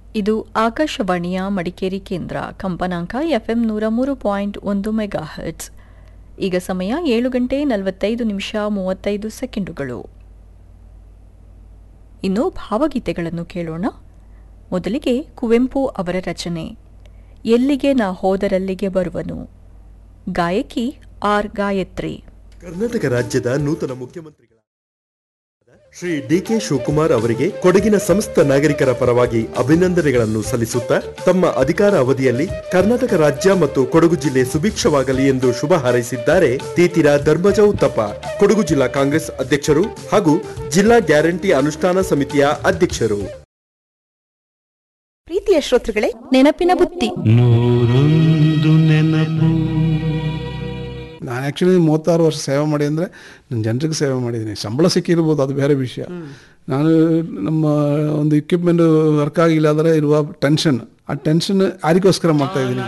ಇದು ಆಕಾಶವಾಣಿಯ ಮಡಿಕೇರಿ ಕೇಂದ್ರ ಕಂಪನಾಂಕ ಎಫ್ಎಂ ನೂರ ಮೂರು ಪಾಯಿಂಟ್ ಒಂದು ಮೆಗಾ ಹರ್ಟ್ಸ್ ಈಗ ಸಮಯ ಏಳು ಗಂಟೆ ನಲವತ್ತೈದು ನಿಮಿಷ ಮೂವತ್ತೈದು ಸೆಕೆಂಡುಗಳು ಇನ್ನು ಭಾವಗೀತೆಗಳನ್ನು ಕೇಳೋಣ ಮೊದಲಿಗೆ ಕುವೆಂಪು ಅವರ ರಚನೆ ಎಲ್ಲಿಗೆ ನಾ ಹೋದರಲ್ಲಿಗೆ ಬರುವನು ಗಾಯಕಿ ಆರ್ ಗಾಯತ್ರಿ ಕರ್ನಾಟಕ ರಾಜ್ಯದ ನೂತನ ಮುಖ್ಯಮಂತ್ರಿಗಳ ಶ್ರೀ ಡಿಕೆ ಶಿವಕುಮಾರ್ ಅವರಿಗೆ ಕೊಡಗಿನ ಸಮಸ್ತ ನಾಗರಿಕರ ಪರವಾಗಿ ಅಭಿನಂದನೆಗಳನ್ನು ಸಲ್ಲಿಸುತ್ತಾ ತಮ್ಮ ಅಧಿಕಾರ ಅವಧಿಯಲ್ಲಿ ಕರ್ನಾಟಕ ರಾಜ್ಯ ಮತ್ತು ಕೊಡಗು ಜಿಲ್ಲೆ ಸುಭಿಕ್ಷವಾಗಲಿ ಎಂದು ಶುಭ ಹಾರೈಸಿದ್ದಾರೆ ತೀತಿರ ಧರ್ಮಜ ಉತ್ತಪ್ಪ ಕೊಡಗು ಜಿಲ್ಲಾ ಕಾಂಗ್ರೆಸ್ ಅಧ್ಯಕ್ಷರು ಹಾಗೂ ಜಿಲ್ಲಾ ಗ್ಯಾರಂಟಿ ಅನುಷ್ಠಾನ ಸಮಿತಿಯ ಅಧ್ಯಕ್ಷರು ಪ್ರೀತಿಯ ಶ್ರೋತೃಗಳೇ ನೆನಪಿನ ಬುತ್ತಿ ನೂರೊಂದು ನೆನಪು ನಾನು ಆ್ಯಕ್ಚುಲಿ ಮೂವತ್ತಾರು ವರ್ಷ ಸೇವೆ ಮಾಡಿ ಅಂದರೆ ನಾನು ಜನರಿಗೆ ಸೇವೆ ಮಾಡಿದ್ದೀನಿ ಸಂಬಳ ಸಿಕ್ಕಿರ್ಬೋದು ಅದು ಬೇರೆ ವಿಷಯ ನಾನು ನಮ್ಮ ಒಂದು ಇಕ್ವಿಪ್ಮೆಂಟ್ ವರ್ಕ್ ಆಗಿಲ್ಲ ಅಂದರೆ ಇರುವ ಟೆನ್ಷನ್ ಆ ಟೆನ್ಷನ್ ಯಾರಿಗೋಸ್ಕರ ಮಾಡ್ತಾ ಇದ್ದೀನಿ